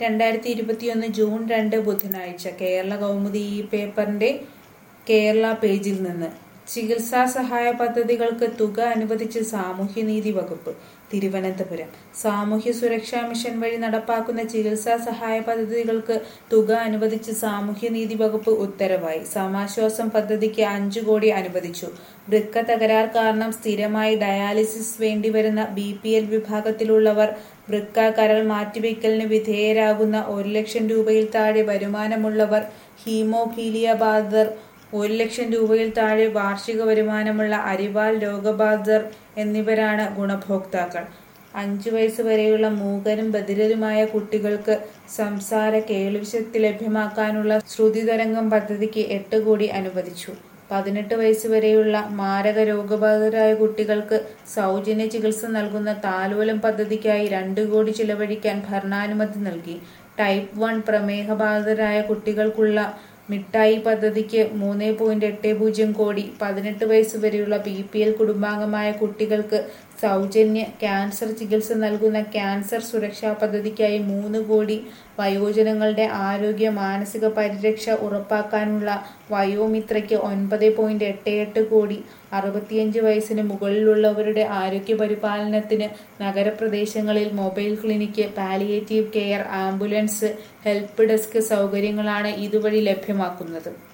രണ്ടായിരത്തി ഇരുപത്തിയൊന്ന് ജൂൺ രണ്ട് ബുധനാഴ്ച കേരള കൗമുദി ഈ പേപ്പറിന്റെ കേരള പേജിൽ നിന്ന് ചികിത്സാ സഹായ പദ്ധതികൾക്ക് തുക അനുവദിച്ച് സാമൂഹ്യനീതി വകുപ്പ് തിരുവനന്തപുരം സാമൂഹ്യ സുരക്ഷാ മിഷൻ വഴി നടപ്പാക്കുന്ന ചികിത്സാ സഹായ പദ്ധതികൾക്ക് തുക അനുവദിച്ച് സാമൂഹ്യനീതി വകുപ്പ് ഉത്തരവായി സമാശ്വാസം പദ്ധതിക്ക് അഞ്ചു കോടി അനുവദിച്ചു വൃക്ക തകരാർ കാരണം സ്ഥിരമായി ഡയാലിസിസ് വേണ്ടിവരുന്ന ബി പി എൽ വിഭാഗത്തിലുള്ളവർ വൃക്ക കരൾ മാറ്റിവെക്കലിന് വിധേയരാകുന്ന ഒരു ലക്ഷം രൂപയിൽ താഴെ വരുമാനമുള്ളവർ ഹീമോഫീലിയ ബാധിതർ ഒരു ലക്ഷം രൂപയിൽ താഴെ വാർഷിക വരുമാനമുള്ള അരിവാൾ രോഗബാധിതർ എന്നിവരാണ് ഗുണഭോക്താക്കൾ അഞ്ചു വയസ്സ് വരെയുള്ള മൂകരും ബധിരരുമായ കുട്ടികൾക്ക് സംസാര കേൾവിശക്തി ലഭ്യമാക്കാനുള്ള ശ്രുതിതരംഗം പദ്ധതിക്ക് എട്ട് കോടി അനുവദിച്ചു പതിനെട്ട് വയസ്സ് വരെയുള്ള മാരക രോഗബാധിതരായ കുട്ടികൾക്ക് സൗജന്യ ചികിത്സ നൽകുന്ന താലോലം പദ്ധതിക്കായി രണ്ട് കോടി ചിലവഴിക്കാൻ ഭരണാനുമതി നൽകി ടൈപ്പ് വൺ പ്രമേഹബാധിതരായ കുട്ടികൾക്കുള്ള മിഠായി പദ്ധതിക്ക് മൂന്ന് പോയിന്റ് എട്ട് പൂജ്യം കോടി പതിനെട്ട് വയസ്സ് വരെയുള്ള ബി പി എൽ കുടുംബാംഗമായ കുട്ടികൾക്ക് സൗജന്യ ക്യാൻസർ ചികിത്സ നൽകുന്ന ക്യാൻസർ സുരക്ഷാ പദ്ധതിക്കായി മൂന്ന് കോടി വയോജനങ്ങളുടെ ആരോഗ്യ മാനസിക പരിരക്ഷ ഉറപ്പാക്കാനുള്ള വയോമിത്രയ്ക്ക് ഒൻപത് പോയിന്റ് എട്ട് എട്ട് കോടി അറുപത്തിയഞ്ച് വയസ്സിന് മുകളിലുള്ളവരുടെ ആരോഗ്യ പരിപാലനത്തിന് നഗരപ്രദേശങ്ങളിൽ mobile clinic palliative care ambulance help desk സൗകര്യങ്ങളാണ് ഇതുവഴി ലഭ്യമാക്കുന്നത്